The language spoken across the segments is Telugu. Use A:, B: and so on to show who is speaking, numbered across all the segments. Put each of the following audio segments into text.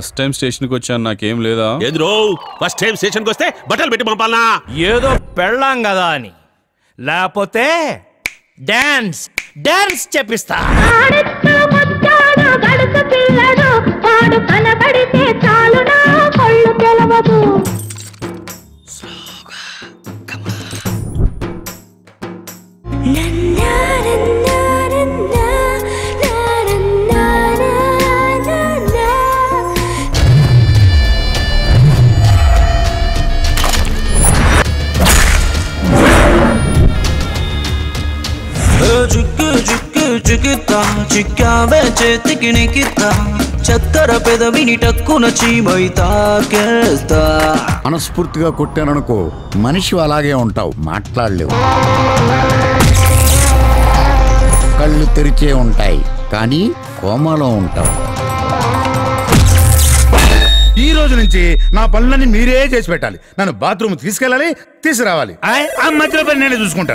A: ఫస్ట్ టైం స్టేషన్కి వచ్చాను నాకేం లేదా
B: ఎదురు ఫస్ట్ టైం స్టేషన్కి వస్తే బట్టలు పెట్టి పంపాలనా
C: ఏదో పెళ్ళాం కదా అని లేకపోతే డాన్స్ డాన్స్ చెప్పిస్తా
D: ఆడెత్తు ముచ్చాడు గడుసు పిల్లడు వాడు కనబడితే చాలు నా కళ్ళు తెలవదు
E: చిక్కు చిక్కు చికిత్తా చిక్కావే చేతికి నికిత్తా చక్కర పెదవిని టక్కున చీమై తాకేస్తా
F: మనస్ఫూర్తిగా కొట్టాననుకో మనిషి అలాగే ఉంటావు మాట్లాడలేవు కళ్ళు తెరిచే ఉంటాయి కానీ కోమాలో ఉంటావు
G: ఈ రోజు నుంచి నా పనులన్నీ మీరే చేసి పెట్టాలి నన్ను బాత్రూమ్ తీసుకెళ్ళాలి తీసుకురావాలి ఆ మధ్యలో పని నేనే చూసుకుంటాను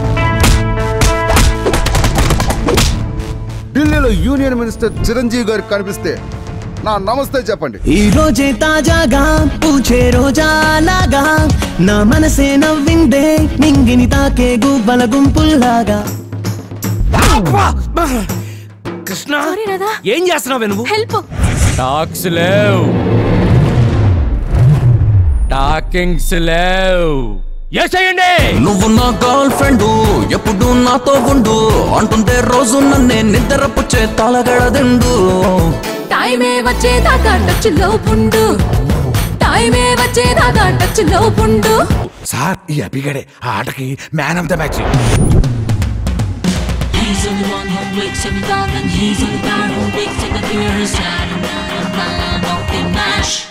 H: ఢిల్లీలో యూనియన్ మినిస్టర్ చిరంజీవి గారికి కనిపిస్తే నా నమస్తే చెప్పండి
E: ఈ రోజే తాజాగా పూచే రోజాలాగా నా మనసే నవ్విందే నింగిని తాకే గువ్వల గుంపుల్లాగా
C: కృష్ణ
I: సారీ రాధా
C: ఏం చేస్తున్నావు నువ్వు
I: హెల్ప్
C: టాక్స్ లేవ్ టాకింగ్స్ లేవ్ ఎస్ చేయండి
E: నువ్వు నా గర్ల్ ఫ్రెండ్ ఎప్పుడు నాతో ఉండు అంటుంటే రోజు నన్నే నిద్రపుచ్చే తలగడదిండు
I: టైమే వచ్చేదాకా టచ్ లో పుండు టైమే వచ్చేదాకా టచ్ లో పుండు
G: సార్ ఈ అభిగడే ఆ ఆటకి man of the match
J: He's the one who wakes every dawn and he's the guy who wakes in the mirror. Sad and bad and bad, don't be mash.